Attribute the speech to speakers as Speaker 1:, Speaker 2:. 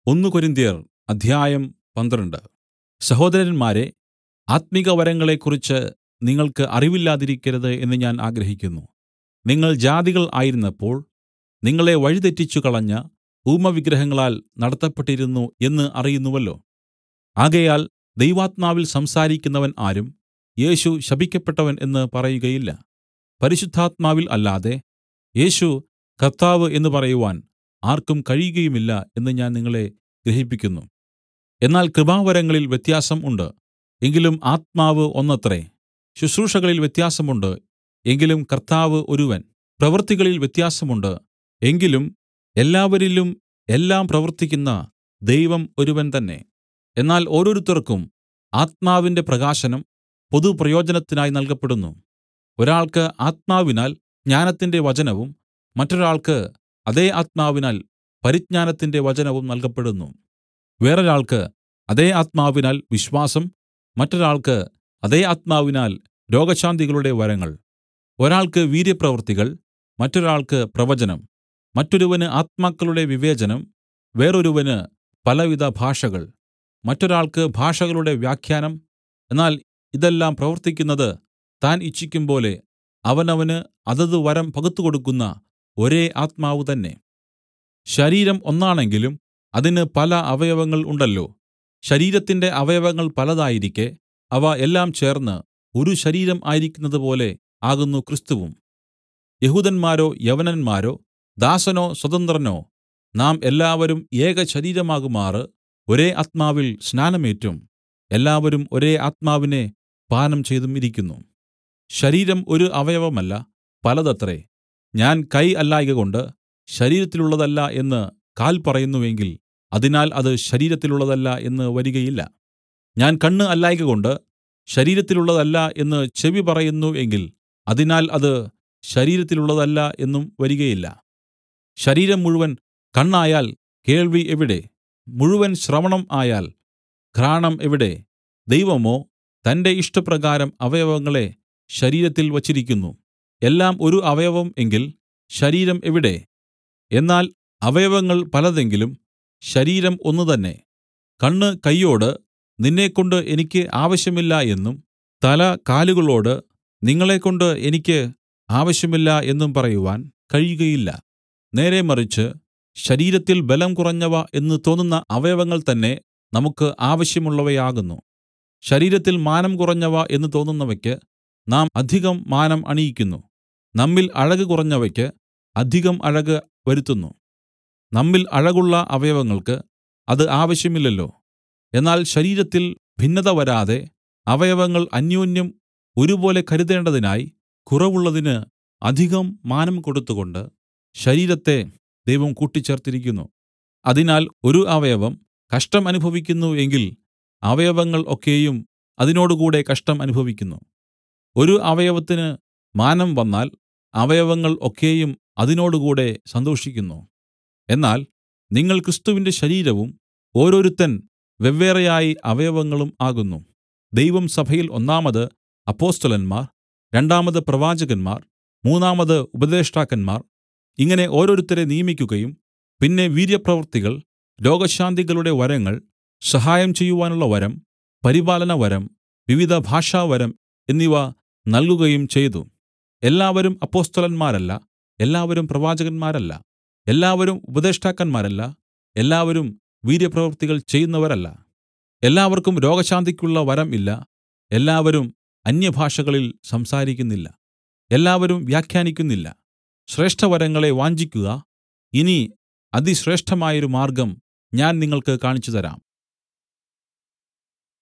Speaker 1: ഒന്ന് കൊരിന്ത്യർ അധ്യായം പന്ത്രണ്ട് സഹോദരന്മാരേ ആത്മികവരങ്ങളെക്കുറിച്ച് നിങ്ങൾക്ക് അറിവില്ലാതിരിക്കരുത് എന്ന് ഞാൻ ആഗ്രഹിക്കുന്നു നിങ്ങൾ ജാതികൾ ആയിരുന്നപ്പോൾ നിങ്ങളെ വഴിതെറ്റിച്ചുകളഞ്ഞ ഊമവിഗ്രഹങ്ങളാൽ നടത്തപ്പെട്ടിരുന്നു എന്ന് അറിയുന്നുവല്ലോ ആകയാൽ ദൈവാത്മാവിൽ സംസാരിക്കുന്നവൻ ആരും യേശു ശപിക്കപ്പെട്ടവൻ എന്ന് പറയുകയില്ല പരിശുദ്ധാത്മാവിൽ അല്ലാതെ യേശു കർത്താവ് എന്ന് പറയുവാൻ ആർക്കും കഴിയുകയുമില്ല എന്ന് ഞാൻ നിങ്ങളെ ഗ്രഹിപ്പിക്കുന്നു എന്നാൽ കൃപാവരങ്ങളിൽ വ്യത്യാസം ഉണ്ട് എങ്കിലും ആത്മാവ് ഒന്നത്രേ ശുശ്രൂഷകളിൽ വ്യത്യാസമുണ്ട് എങ്കിലും കർത്താവ് ഒരുവൻ പ്രവൃത്തികളിൽ വ്യത്യാസമുണ്ട് എങ്കിലും എല്ലാവരിലും എല്ലാം പ്രവർത്തിക്കുന്ന ദൈവം ഒരുവൻ തന്നെ എന്നാൽ ഓരോരുത്തർക്കും ആത്മാവിന്റെ പ്രകാശനം പൊതുപ്രയോജനത്തിനായി നൽകപ്പെടുന്നു ഒരാൾക്ക് ആത്മാവിനാൽ ജ്ഞാനത്തിന്റെ വചനവും മറ്റൊരാൾക്ക് അതേ ആത്മാവിനാൽ പരിജ്ഞാനത്തിന്റെ വചനവും നൽകപ്പെടുന്നു വേറൊരാൾക്ക് അതേ ആത്മാവിനാൽ വിശ്വാസം മറ്റൊരാൾക്ക് അതേ ആത്മാവിനാൽ രോഗശാന്തികളുടെ വരങ്ങൾ ഒരാൾക്ക് വീര്യപ്രവൃത്തികൾ മറ്റൊരാൾക്ക് പ്രവചനം മറ്റൊരുവന് ആത്മാക്കളുടെ വിവേചനം വേറൊരുവന് പലവിധ ഭാഷകൾ മറ്റൊരാൾക്ക് ഭാഷകളുടെ വ്യാഖ്യാനം എന്നാൽ ഇതെല്ലാം പ്രവർത്തിക്കുന്നത് താൻ ഇച്ഛിക്കുംപോലെ അവനവന് അതത് വരം പകുത്തുകൊടുക്കുന്ന ഒരേ ആത്മാവ് തന്നെ ശരീരം ഒന്നാണെങ്കിലും അതിന് പല അവയവങ്ങൾ ഉണ്ടല്ലോ ശരീരത്തിന്റെ അവയവങ്ങൾ പലതായിരിക്കെ അവ എല്ലാം ചേർന്ന് ഒരു ശരീരം ആയിരിക്കുന്നതുപോലെ ആകുന്നു ക്രിസ്തുവും യഹൂദന്മാരോ യവനന്മാരോ ദാസനോ സ്വതന്ത്രനോ നാം എല്ലാവരും ഏക ശരീരമാകുമാറ് ഒരേ ആത്മാവിൽ സ്നാനമേറ്റും എല്ലാവരും ഒരേ ആത്മാവിനെ പാനം ചെയ്തും ഇരിക്കുന്നു ശരീരം ഒരു അവയവമല്ല പലതത്രേ ഞാൻ കൈ അല്ലായ്കകൊണ്ട് ശരീരത്തിലുള്ളതല്ല എന്ന് കാൽ പറയുന്നുവെങ്കിൽ അതിനാൽ അത് ശരീരത്തിലുള്ളതല്ല എന്ന് വരികയില്ല ഞാൻ കണ്ണ് അല്ലായ്കകൊണ്ട് ശരീരത്തിലുള്ളതല്ല എന്ന് ചെവി പറയുന്നു എങ്കിൽ അതിനാൽ അത് ശരീരത്തിലുള്ളതല്ല എന്നും വരികയില്ല ശരീരം മുഴുവൻ കണ്ണായാൽ കേൾവി എവിടെ മുഴുവൻ ശ്രവണം ആയാൽ ഘ്രാണം എവിടെ ദൈവമോ തന്റെ ഇഷ്ടപ്രകാരം അവയവങ്ങളെ ശരീരത്തിൽ വച്ചിരിക്കുന്നു എല്ലാം ഒരു അവയവം എങ്കിൽ ശരീരം എവിടെ എന്നാൽ അവയവങ്ങൾ പലതെങ്കിലും ശരീരം ഒന്നുതന്നെ കണ്ണ് കൈയോട് നിന്നെക്കൊണ്ട് എനിക്ക് ആവശ്യമില്ല എന്നും തല കാലുകളോട് നിങ്ങളെക്കൊണ്ട് എനിക്ക് ആവശ്യമില്ല എന്നും പറയുവാൻ കഴിയുകയില്ല നേരെ മറിച്ച് ശരീരത്തിൽ ബലം കുറഞ്ഞവ എന്ന് തോന്നുന്ന അവയവങ്ങൾ തന്നെ നമുക്ക് ആവശ്യമുള്ളവയാകുന്നു ശരീരത്തിൽ മാനം കുറഞ്ഞവ എന്ന് തോന്നുന്നവയ്ക്ക് നാം അധികം മാനം അണിയിക്കുന്നു നമ്മിൽ അഴക് കുറഞ്ഞവയ്ക്ക് അധികം അഴക് വരുത്തുന്നു നമ്മിൽ അഴകുള്ള അവയവങ്ങൾക്ക് അത് ആവശ്യമില്ലല്ലോ എന്നാൽ ശരീരത്തിൽ ഭിന്നത വരാതെ അവയവങ്ങൾ അന്യോന്യം ഒരുപോലെ കരുതേണ്ടതിനായി കുറവുള്ളതിന് അധികം മാനം കൊടുത്തുകൊണ്ട് ശരീരത്തെ ദൈവം കൂട്ടിച്ചേർത്തിരിക്കുന്നു അതിനാൽ ഒരു അവയവം കഷ്ടം അനുഭവിക്കുന്നു എങ്കിൽ അവയവങ്ങൾ ഒക്കെയും അതിനോടുകൂടെ കഷ്ടം അനുഭവിക്കുന്നു ഒരു അവയവത്തിന് മാനം വന്നാൽ അവയവങ്ങൾ ഒക്കെയും അതിനോടുകൂടെ സന്തോഷിക്കുന്നു എന്നാൽ നിങ്ങൾ ക്രിസ്തുവിന്റെ ശരീരവും ഓരോരുത്തൻ വെവ്വേറെയായി അവയവങ്ങളും ആകുന്നു ദൈവം സഭയിൽ ഒന്നാമത് അപ്പൊസ്തലന്മാർ രണ്ടാമത് പ്രവാചകന്മാർ മൂന്നാമത് ഉപദേഷ്ടാക്കന്മാർ ഇങ്ങനെ ഓരോരുത്തരെ നിയമിക്കുകയും പിന്നെ വീര്യപ്രവൃത്തികൾ രോഗശാന്തികളുടെ വരങ്ങൾ സഹായം ചെയ്യുവാനുള്ള വരം പരിപാലന വരം വിവിധ ഭാഷാവരം എന്നിവ നൽകുകയും ചെയ്തു എല്ലാവരും അപ്പൊസ്തലന്മാരല്ല എല്ലാവരും പ്രവാചകന്മാരല്ല എല്ലാവരും ഉപദേഷ്ടാക്കന്മാരല്ല എല്ലാവരും വീര്യപ്രവൃത്തികൾ ചെയ്യുന്നവരല്ല എല്ലാവർക്കും രോഗശാന്തിക്കുള്ള വരം ഇല്ല എല്ലാവരും അന്യഭാഷകളിൽ സംസാരിക്കുന്നില്ല എല്ലാവരും വ്യാഖ്യാനിക്കുന്നില്ല ശ്രേഷ്ഠവരങ്ങളെ വാഞ്ചിക്കുക ഇനി അതിശ്രേഷ്ഠമായൊരു മാർഗ്ഗം ഞാൻ നിങ്ങൾക്ക് കാണിച്ചുതരാം